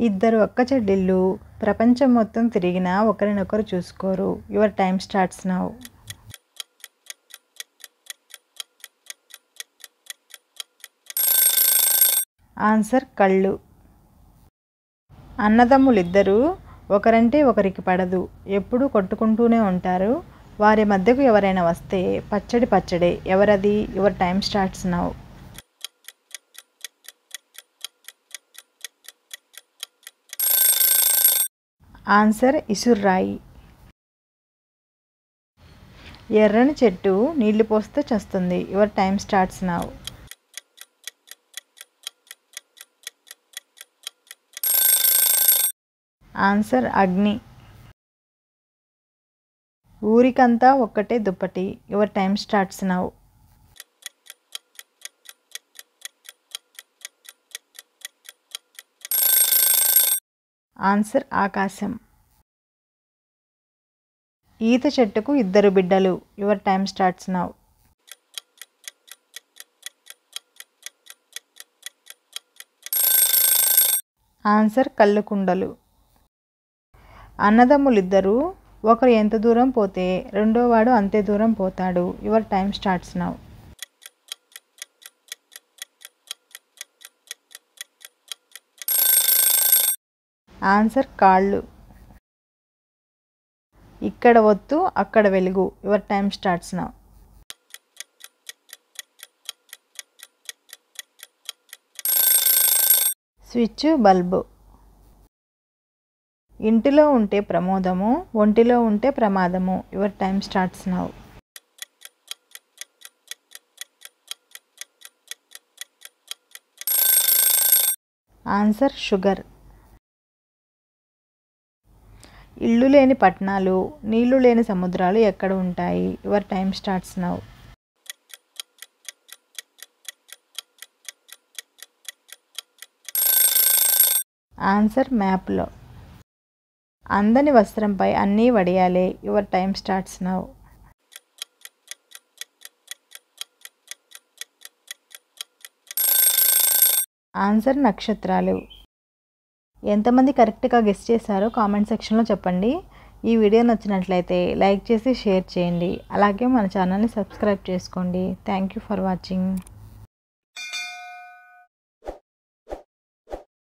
ఇద్దరు ఒక్క చెడ్డిళ్ళు ప్రపంచం మొత్తం తిరిగినా ఒకరినొకరు చూసుకోరు your time starts now answer కళ్ళు అన్నదమ్ములిద్దరూ ఒకరంటే ఒకరికి పడదు ఎప్పుడూ కొట్టుకుంటూనే ఉంటారు వారి మధ్యకు ఎవరైనా వస్తే పచ్చడి పచ్చడే ఎవరది your time starts now answer ఇసుర్రాయి ఎర్రని చెట్టు నీళ్లు పోస్తే చస్తుంది your time starts now answer అగ్ని ఊరికంతా ఒక్కటే దుప్పటి your time starts now answer ఆకాశం ఈత చెట్టుకు ఇద్దరు బిడ్డలు your time starts now answer కళ్ళు కుండలు అన్నదమ్ములిద్దరూ ఒకరు ఎంత దూరం పోతే రెండో వాడు అంతే దూరం పోతాడు your time starts now answer కాళ్ళు ఇక్కడ ఒత్తు అక్కడ వెలుగు your time starts now switch bulb ఇంటిలో ఉంటే ప్రమోదము ఒంటిలో ఉంటే ప్రమాదము your time starts now answer sugar ఇల్లు లేని పట్టణాలు నీళ్లు లేని సముద్రాలు ఎక్కడ ఉంటాయి your time starts now answer మ్యాప్లో అందని వస్త్రంపై అన్నీ వడియాలే your time starts now answer నక్షత్రాలు ఎంతమంది కరెక్ట్గా గెస్ట్ చేశారో కామెంట్ సెక్షన్లో చెప్పండి ఈ వీడియో నచ్చినట్లయితే లైక్ చేసి షేర్ చేయండి అలాగే మన ఛానల్ని సబ్స్క్రైబ్ చేసుకోండి థ్యాంక్ యూ ఫర్ వాచింగ్